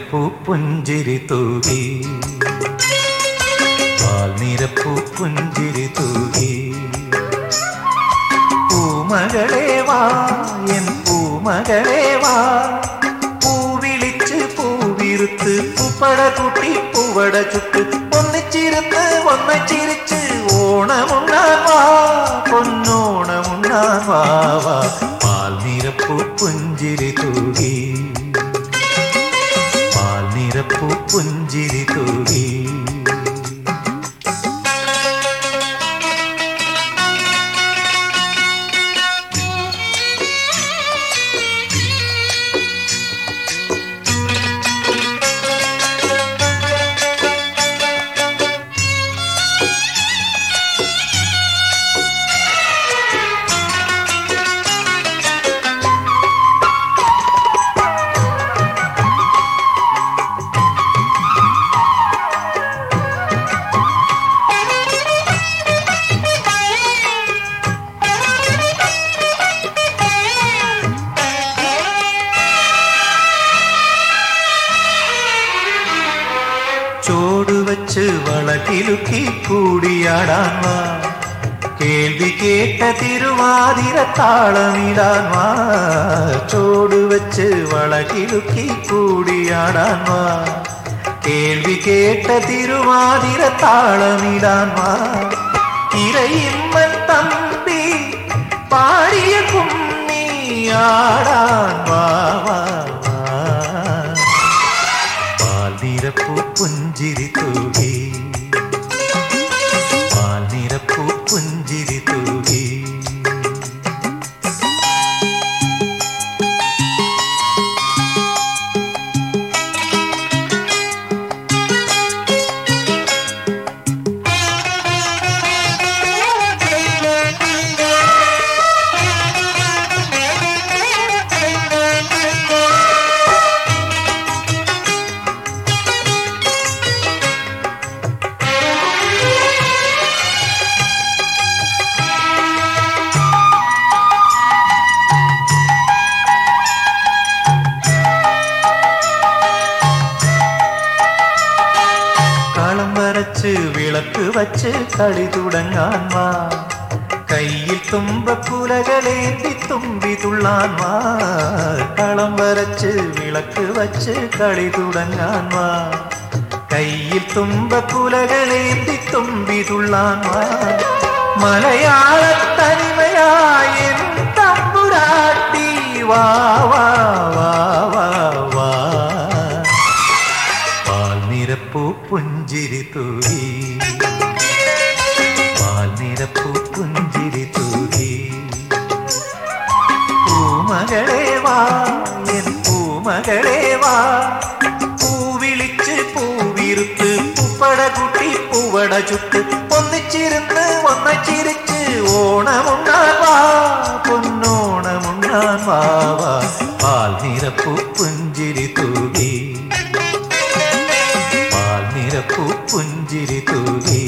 നിരപ്പു പുഞ്ചിരി തൂകി പാൽ നിരപ്പു പുഞ്ചിരി തൂകി പൂമകളെ വാ എൻ പൂമകളെ വാ പൂവിളിച്ച് പൂവിരുത്ത് പൂപ്പട കൂട്ടി പൂവട ചുട്ട് ഒന്നിച്ചിരുന്ന് ഒന്നിച്ചിരിച്ച് ഓണമുണ്ണാൻ വാ പൊന്നോണമുണ്ണാൻ വാ വാ പാൽ നിരപ്പു പുഞ്ചിരി തൂകി പാൽ നിരപ്പു പുഞ്ചിരി തൂകി ചോടുവച്ച് വളകിലുക്കി കൂടിയാടാൻ വാ കേൾവി കേട്ട തിരുവാതിര താളമിടാൻ വാ ചോടുവച്ച് വളകിലുക്കി കൂടിയാടാൻ വാ കേൾവി കേട്ട തിരുവാതിര താളമിടാൻ വാ ഇരയിമ്മൻ തമ്പി പാടിയ കുമ്മിയാടാൻ വാ വാ വാ പാൽനിരപ്പു പുഞ്ചിരി തൂകി പാൽനിരപ്പു പുഞ്ചിരി തൂകി കളം വരച്ച് വിളക്ക് വച്ച് കളി തുടങ്ങാൻ വാ കയ്യിൽ തുമ്പക്കുലകളേന്തി തുമ്പി തുള്ളാൻ വാ കളം വരച്ച് വിളക്ക് വച്ച് കളി തുടങ്ങാൻ വാ കയ്യിൽ തുമ്പക്കുലകളേന്തി തുമ്പി തുള്ളാൻ വാ മലയാള തനിമയായ എൻ തമ്പുരാട്ടി വാ വാ വാ വാ വാ പാൽനിരപ്പു പുഞ്ചിരി തൂകി പാൽനിരപ്പു പുഞ്ചിരി തൂകി പൂമകളെ വാ എൻ പൂമകളെ വാ പൂവിളിച്ച് പൂവിരുത്ത് പൂപ്പട കുട്ടി പൂവട ചുട്ട് ഒന്നിച്ചിരുന്ന് ഒന്നിച്ചിരിച്ച് ഓണമുണ്ണാൻ വാ പൊന്നോണമുണ്ണാൻ വാ വാ പാൽനിരപ്പു പുഞ്ചിരി തൂകി പാൽനിരപ്പു പുഞ്ചിരി തൂകി